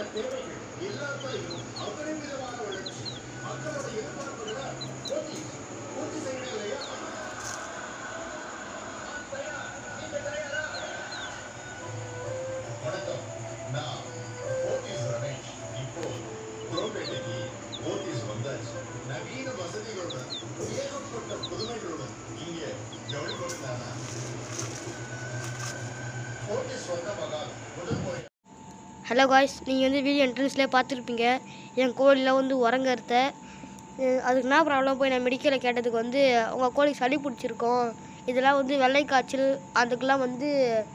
தேவைகள் எல்லாத்தையும் அபரிமிதமான வளர்ச்சி மக்களோட எதிர்பார்ப்புகளை பூர்த்தி பூர்த்தி செய்யணும் இல்லையா நான் தயார். நீங்க தயாரா? வணக்கம் நான் ஓட்டிஸ் ரமேஷ் இப்போ குரோபேட்டைக்கு ஓட்டிஸ் வந்தாச்சு நவீன வசதிகளுடன் ஏகப்பட்ட புதுமைகளுடன் இங்க கவனிப்படுத்தானா ஓட்டிஸ் வந்த மகான் முதல் முறை ஹலோ காய்ஸ் நீங்கள் வந்து வீடியோ என்ட்ரன்ஸ்லேயே பார்த்துருப்பீங்க என் கோழியில் வந்து உரங்கறத அதுக்கு என்ன ப்ராப்ளம் போய் நான் மெடிக்கலில் கேட்டதுக்கு வந்து உங்கள் கோழி சளி பிடிச்சிருக்கோம் இதெல்லாம் வந்து வெள்ளை காய்ச்சல் அதுக்கெல்லாம் வந்து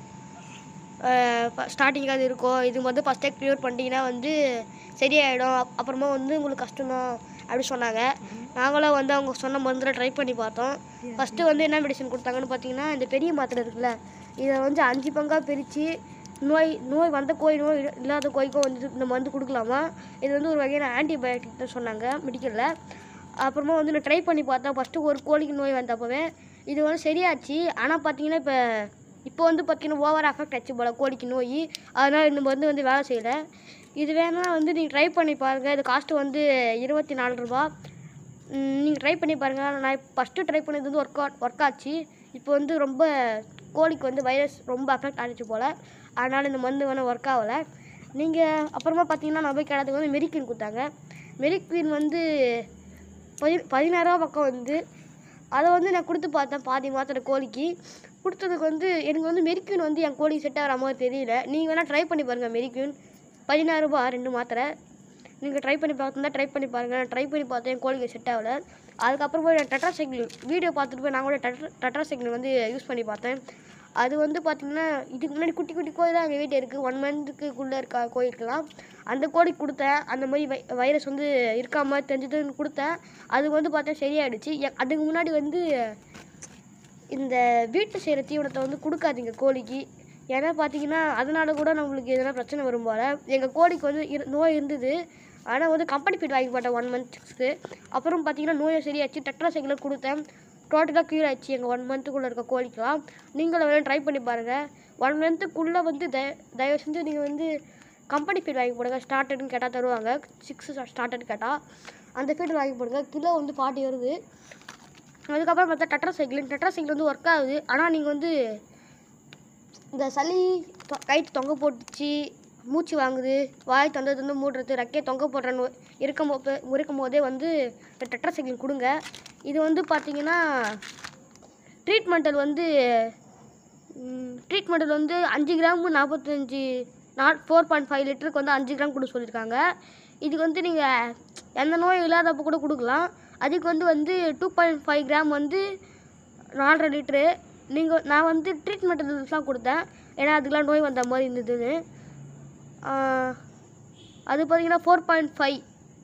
ஸ்டார்டிங்காக அது இருக்கும் இது வந்து ஃபஸ்ட்டே க்ளியர் பண்ணிட்டீங்கன்னா வந்து சரியாயிடும் அப்- அப்புறமா வந்து உங்களுக்கு கஷ்டம்தான் அப்படி சொன்னாங்க நாங்களும் வந்து அவங்க சொன்ன மருந்தில் ட்ரை பண்ணி பார்த்தோம் ஃபஸ்ட்டு வந்து என்ன மெடிசன் கொடுத்தாங்கன்னு பார்த்தீங்கன்னா இந்த பெரிய மாத்திரை இருக்குல்ல இதை வந்து அஞ்சு பங்காக பிரித்து நோய் நோய் வந்த கோழி நோய் இல்ல- இல்லாத கோழிக்கும் வந்து இந்த மருந்து கொடுக்கலாமா இது வந்து ஒரு வகையான ஆன்டிபயோட்டிக் தான் சொன்னாங்க மெடிக்கலில் அப்புறமா வந்து நான் ட்ரை பண்ணி பார்த்தேன் ஃபஸ்ட்டு ஒரு கோழிக்கு நோய் வந்தப்பவே இது வந்து சரியாச்சு ஆனால் பார்த்தீங்கன்னா இப்போ இப்போ வந்து பார்த்தீங்கன்னா ஓவர் அஃபெக்ட் ஆச்சு போல கோழிக்கு நோய் அதனால் இந்த மருந்து வந்து வேலை செய்யலை இது வேணா வந்து நீங்கள் ட்ரை பண்ணி பாருங்கள் இது காஸ்ட்டு வந்து இருபத்தி நாலு ரூபா நீங்கள் ட்ரை பண்ணி பாருங்கள் நான் ஃபஸ்ட்டு ட்ரை பண்ணது வந்து ஒர்க் ஒர்க் ஆச்சு இப்போ வந்து ரொம்ப கோழிக்கு வந்து வைரஸ் ரொம்ப அஃபெக்ட் ஆகிடுச்சு போல் அதனால் இந்த மருந்து வேணால் ஒர்க் ஆகலை நீங்கள் அப்புறமா பார்த்தீங்கன்னா நான் போய் கேட்டதுக்கு வந்து மெரிக்வின் கொடுத்தாங்க மெரிக்வின் வந்து பதி பதினாயிரரூவா பக்கம் வந்து அதை வந்து நான் கொடுத்து பார்த்தேன் பாதி மாத்திரை கோழிக்கு கொடுத்ததுக்கு வந்து எனக்கு வந்து மெரிக்யூன் வந்து என் கோழிக்கு செட் ஆகிற மாதிரி தெரியல நீங்கள் வேணால் ட்ரை பண்ணி பாருங்கள் மெரிக்யூன் பதினாயிரரூபா ரெண்டு மாத்திரை நீங்கள் ட்ரை பண்ணி பார்த்துருந்தா ட்ரை பண்ணி பாருங்கள் நான் ட்ரை பண்ணி பார்த்தேன் என் கோழிக்கு செட் ஆகல அதுக்கப்புறம் போய் நான் டெட்ராசைக்கிள் வீடியோ பார்த்துட்டு போய் நான் கூட டெட்ரா டெட்ராசைக்கிள் வந்து யூஸ் பண்ணி பார்த்தேன் அது வந்து பார்த்திங்கன்னா இதுக்கு முன்னாடி குட்டி குட்டி கோழி தான் எங்கள் வீட்டில் இருக்குது ஒன் மந்த்துக்குள்ளே இருக்க கோழிக்கெல்லாம் அந்த கோழிக்கு கொடுத்தேன் அந்த மாதிரி வை வைரஸ் வந்து இருக்காம தெரிஞ்சதுன்னு கொடுத்தேன் அது வந்து பார்த்தா சரியாயிடுச்சு எ- அதுக்கு முன்னாடி வந்து இந்த வீட்டு செய்கிற தீவனத்தை வந்து கொடுக்காதீங்க கோழிக்கு ஏன்னா பார்த்தீங்கன்னா அதனால கூட நம்மளுக்கு எதனா பிரச்சனை வரும் போல் எங்கள் கோழிக்கு வந்து இரு நோய் இருந்தது ஆனால் வந்து கம்பெனி ஃபீட் வாங்கி போட்டேன் ஒன் மந்த்ஸ்க்கு அப்புறம் பார்த்தீங்கன்னா நோயை சரியாச்சு டெட்ராசைக்கிள் கொடுத்தேன் டோட்டலாக க்யூர் ஆயிடுச்சு எங்கள் ஒன் மந்த்துக்குள்ளே இருக்க கோழிக்கெலாம் நீங்களும் வேணும் ட்ரை பண்ணி பாருங்கள் ஒன் மந்த்துக்குள்ளே வந்து தய தயவு செஞ்சு நீங்கள் வந்து கம்பெனி ஃபீட் வாங்கி போடுங்க ஸ்டார்டர்னு கேட்டால் தருவாங்க சிக்ஸ் ஸ்டார்டர்னு கேட்டால் அந்த ஃபீட் வாங்கி போடுங்க கிலோ வந்து ஃபார்ட்டி வருது அதுக்கப்புறம் பார்த்தா டெட்ரா சைக்கிள் டெட்ரா சைக்கிள் வந்து ஒர்க் ஆகுது ஆனால் நீங்கள் வந்து இந்த சளி தொ- கயிற்று தொங்க போட்டுச்சு மூச்சு வாங்குது வாய் தொண்டை வந்து மூடுறது ரெக்கையை தொங்க போடுற நோய் இருக்கும் போது இருக்கும் போதே வந்து இந்த டெட்ரா சைக்கிள் கொடுங்க இது வந்து பார்த்தீங்கன்னா ட்ரீட்மெண்ட்டில் வந்து ட்ரீட்மெண்ட்டில் வந்து அஞ்சு கிராம் நாற்பத்தஞ்சு நாட் ஃபோர் பாயிண்ட் ஃபைவ் லிட்டருக்கு வந்து அஞ்சு கிராம் கொடுக்க சொல்லியிருக்காங்க இதுக்கு வந்து நீங்கள் எந்த நோயும் இல்லாதப்போ கூட கொடுக்கலாம் அதுக்கு வந்து வந்து டூ பாயிண்ட் ஃபைவ் கிராம் வந்து நாலரை லிட்ரு நீங்கள் நான் வந்து ட்ரீட்மெண்ட் தான் கொடுத்தேன் ஏன்னா அதுக்கெலாம் நோய் வந்த மாதிரி இருந்ததுன்னு ஆஹ், அது பார்த்தீங்கன்னா ஃபோர் பாயிண்ட் ஃபைவ்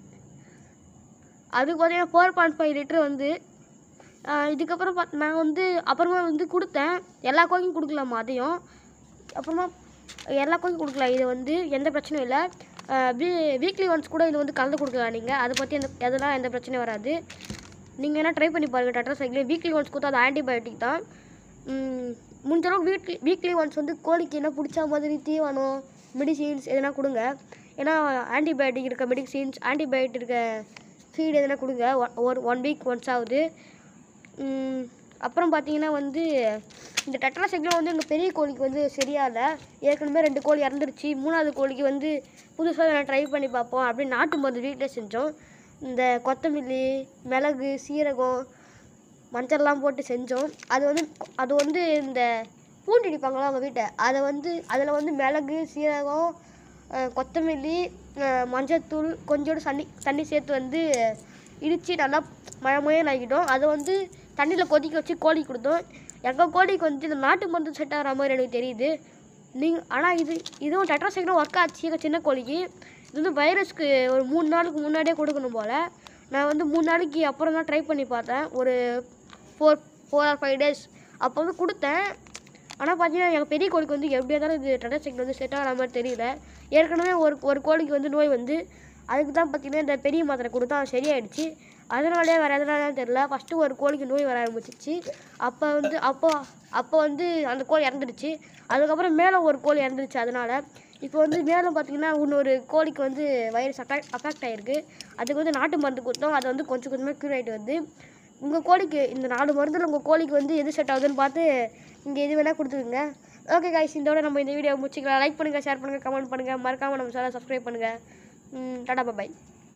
அதுக்கு பார்த்தீங்கன்னா ஃபோர் பாயிண்ட் ஃபைவ் லிட்ரு வந்து ஆஹ், இதுக்கப்புறம் பாத் நான் வந்து அப்புறமா வந்து கொடுத்தேன் எல்லா கோழிக்கும் கொடுக்கலாமா அதையும் அப்புறமா எல்லா கோழிக்கும் கொடுக்கலாம் இது வந்து எந்த பிரச்சனையும் இல்லை வீ வீக்லி ஒன்ஸ் கூட இது வந்து கலந்து கொடுக்கலாம் நீங்கள் அதை பற்றி எந்த எதெல்லாம் எந்த பிரச்சனையும் வராது நீங்கள் வேணால் ட்ரை பண்ணி பாருங்கள் டெட்ரா சைக்கிள் வீக்லி ஒன்ஸ் கொடுத்தா அது ஆன்டிபயோட்டிக் தான் ம், முடிஞ்ச அளவுக்கு வீக்லி வீக்லி ஒன்ஸ் வந்து கோழிக்கு என்ன பிடிச்ச மாதிரி தீவனம் மெடிசின்ஸ் எதனா கொடுங்க ஏன்னா ஆன்டிபயோட்டிக் இருக்க மெடிசின்ஸ் ஆன்டிபயோட்டிக் இருக்க ஃபீட் எதனா கொடுங்க ஒ- ஒரு ஒன் வீக் ஒன்ஸ் ஆகுது ம், அப்புறம் பார்த்தீங்கன்னா வந்து இந்த டெட்ராசைக்கிளும் வந்து எங்கள் பெரிய கோழிக்கு வந்து சரியாகல ஏற்கனவே ரெண்டு கோழி இறந்துருச்சு மூணாவது கோழிக்கு வந்து புதுசாக நான் ட்ரை பண்ணி பார்ப்போம் அப்படின்னு நாட்டு மருந்து வீட்டிலே செஞ்சோம் இந்த கொத்தமல்லி மிளகு சீரகம் மஞ்சள்லாம் போட்டு செஞ்சோம் அது வந்து அது வந்து இந்த பூண்டு இடிப்பாங்களா அவங்க வீட்டை அதை வந்து அதில் வந்து மிளகு சீரகம் அஹ், கொத்தமல்லி அஹ், மஞ்சத்தூள் கொஞ்சோண்டு தண்ணி தண்ணி சேர்த்து வந்து இடித்து நல்லா மழமழைன்னு ஆக்கிட்டோம் அதை வந்து தண்ணியில் கொதிக்க வச்சு கோழி கொடுத்தோம் எங்கள் கோழிக்கு வந்து இந்த நாட்டு மருந்து செட் ஆகிற மாதிரி எனக்கு தெரியுது நீங்கள் ஆனால் இது இதுவும் டெட்ராசைக்கிளும் ஒர்க் ஆச்சு எங்கள் சின்ன கோழிக்கு இது வந்து வைரஸ்க்கு ஒரு மூணு நாளுக்கு முன்னாடியே கொடுக்கணும் போல் நான் வந்து மூணு நாளைக்கு அப்புறம் தான் ட்ரை பண்ணி பார்த்தேன் ஒரு four four or five days அப்போ வந்து கொடுத்தேன் ஆனால் பார்த்தீங்கன்னா எங்கள் பெரிய கோழிக்கு வந்து எப்படியா இருந்தாலும் இது டெட்ராசைக்கிள் வந்து செட் ஆகிற மாதிரி தெரியல ஏற்கனவே ஒரு ஒரு கோழிக்கு வந்து நோய் வந்து அதுக்கு தான் பார்த்தீங்கன்னா இந்த பெரிய மாத்திரை கொடுத்தா அது சரியாயிடுச்சு அதனாலே வேறு எதனால தெரியல ஃபஸ்ட்டு ஒரு கோழிக்கு நோய் வர ஆரம்பிச்சிச்சு அப்போ வந்து அப்போ அப்போ வந்து அந்த கோழி இறந்துடுச்சு அதுக்கப்புறம் மேலே ஒரு கோழி இறந்துடுச்சு அதனால இப்போ வந்து மேலும் பார்த்தீங்கன்னா இன்னொரு கோழிக்கு வந்து வைரஸ் அட்டாக் அஃபெக்ட் ஆகிருக்கு அதுக்கு வந்து நாட்டு மருந்து கொடுத்தோம் அது வந்து கொஞ்சம் கொஞ்சமாக க்யூர் ஆகிட்டு வந்து உங்கள் கோழிக்கு இந்த நாலு மருந்தில் உங்கள் கோழிக்கு வந்து எது செட் ஆகுதுன்னு பார்த்து இங்கே எது வேணால் கொடுத்துருங்க ஓகே காய்ஸ் இதோட நம்ம இந்த வீடியோ முடிச்சுக்கலாம் லைக் பண்ணுங்கள் ஷேர் பண்ணுங்கள் கமெண்ட் பண்ணுங்கள் மறக்காமல் நம்ம சேனல் சப்ஸ்கிரைப் பண்ணுங்கள் டாடா பாய்